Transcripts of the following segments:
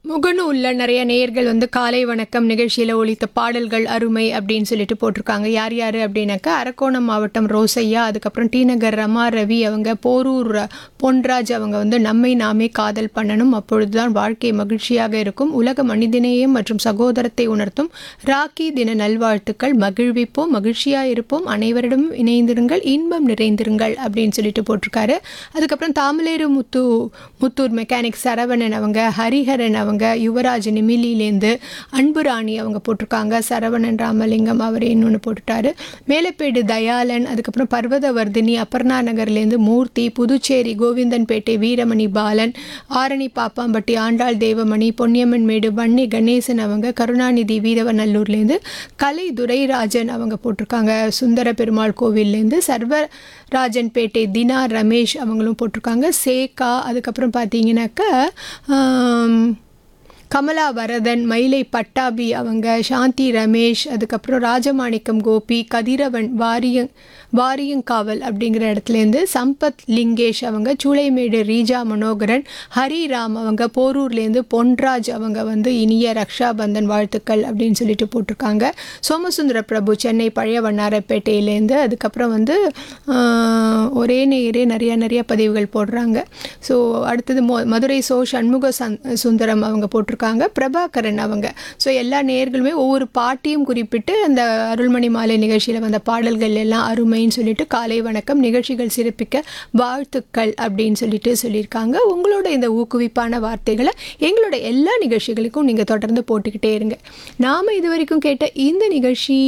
முகநூல்ல நிறைய நேயர்கள் வந்து காலை வணக்கம் நிகழ்ச்சியில் ஒலித்த பாடல்கள் அருமை அப்படின்னு சொல்லிட்டு போட்டிருக்காங்க யார் யார் அப்படின்னாக்கா அரக்கோணம் மாவட்டம் ரோசையா அதுக்கப்புறம் டி நகர் ரமா ரவி அவங்க போரூர் பொன்ராஜ் அவங்க வந்து நம்மை நாமே காதல் பண்ணணும் அப்பொழுதுதான் வாழ்க்கை மகிழ்ச்சியாக இருக்கும் உலக மனிதநேயம் மற்றும் சகோதரத்தை உணர்த்தும் ராக்கி தின நல்வாழ்த்துக்கள் மகிழ்விப்போம் மகிழ்ச்சியாக இருப்போம் அனைவரிடமும் இணைந்திருங்கள் இன்பம் நிறைந்திருங்கள் அப்படின்னு சொல்லிட்டு போட்டிருக்காரு அதுக்கப்புறம் தாமலேரு முத்து முத்தூர் மெக்கானிக் சரவணன் அவங்க ஹரிஹரன் அவங்க யுவராஜ் நிமிலிலேருந்து அன்புராணி அவங்க போட்டிருக்காங்க சரவணன் ராமலிங்கம் அவர் இன்னொன்று போட்டுட்டாரு மேலப்பேடு தயாளன் அதுக்கப்புறம் பர்வதவர்தினி அபர்ணா நகர்லேருந்து மூர்த்தி புதுச்சேரி கோவிந்தன்பேட்டை வீரமணி பாலன் ஆரணி பாப்பாம்பட்டி ஆண்டாள் தேவமணி பொன்னியம்மன் மேடு வன்னி கணேசன் அவங்க கருணாநிதி வீரவநல்லூர்லேருந்து கலை துரைராஜன் அவங்க போட்டிருக்காங்க சுந்தர பெருமாள் கோவில்லேருந்து சர்வராஜன்பேட்டை தினா ரமேஷ் அவங்களும் போட்டிருக்காங்க சேகா அதுக்கப்புறம் பார்த்தீங்கன்னாக்கா ஆம், கமலா வரதன் மயிலை பட்டாபி அவங்க சாந்தி ரமேஷ் அதுக்கப்புறம் ராஜமாணிக்கம் கோபி கதிரவன் வாரிய வாரியங்காவல் அப்படிங்கிற இடத்துலேருந்து சம்பத் லிங்கேஷ் அவங்க சூளைமேடு ரீஜா மனோகரன் ஹரிராம் அவங்க போரூர்லேருந்து பொன்ராஜ் அவங்க வந்து இனிய ரக்ஷாபந்தன் வாழ்த்துக்கள் அப்படின்னு சொல்லிட்டு போட்டிருக்காங்க சோமசுந்தர பிரபு சென்னை பழைய வண்ணாரப்பேட்டையிலேருந்து அதுக்கப்புறம் வந்து ஆஹ், ஒரே நேரே நிறைய நிறைய பதிவுகள் போடுறாங்க ஸோ அடுத்தது மொ மதுரை சோ சண்முக சந் சுந்தரம் அவங்க போட்டிருக்காங்க பிரபாகரன் அவங்க ஸோ எல்லா நேயர்களுமே ஒவ்வொரு பாட்டியும் குறிப்பிட்டு அந்த அருள்மணி மாலை நிகழ்ச்சியில் வந்த பாடல்கள் எல்லாம் அருமைன்னு சொல்லிட்டு காலை வணக்கம் நிகழ்ச்சிகள் சிறப்பிக்க வாழ்த்துக்கள் அப்படின்னு சொல்லிட்டு சொல்லியிருக்காங்க உங்களோட இந்த ஊக்குவிப்பான வார்த்தைகளை எங்களோட எல்லா நிகழ்ச்சிகளுக்கும் நீங்கள் தொடர்ந்து போட்டுக்கிட்டே இருங்க நாம் இது வரைக்கும் கேட்ட இந்த நிகழ்ச்சி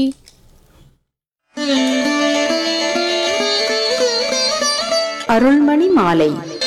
அருள்மணி மாலை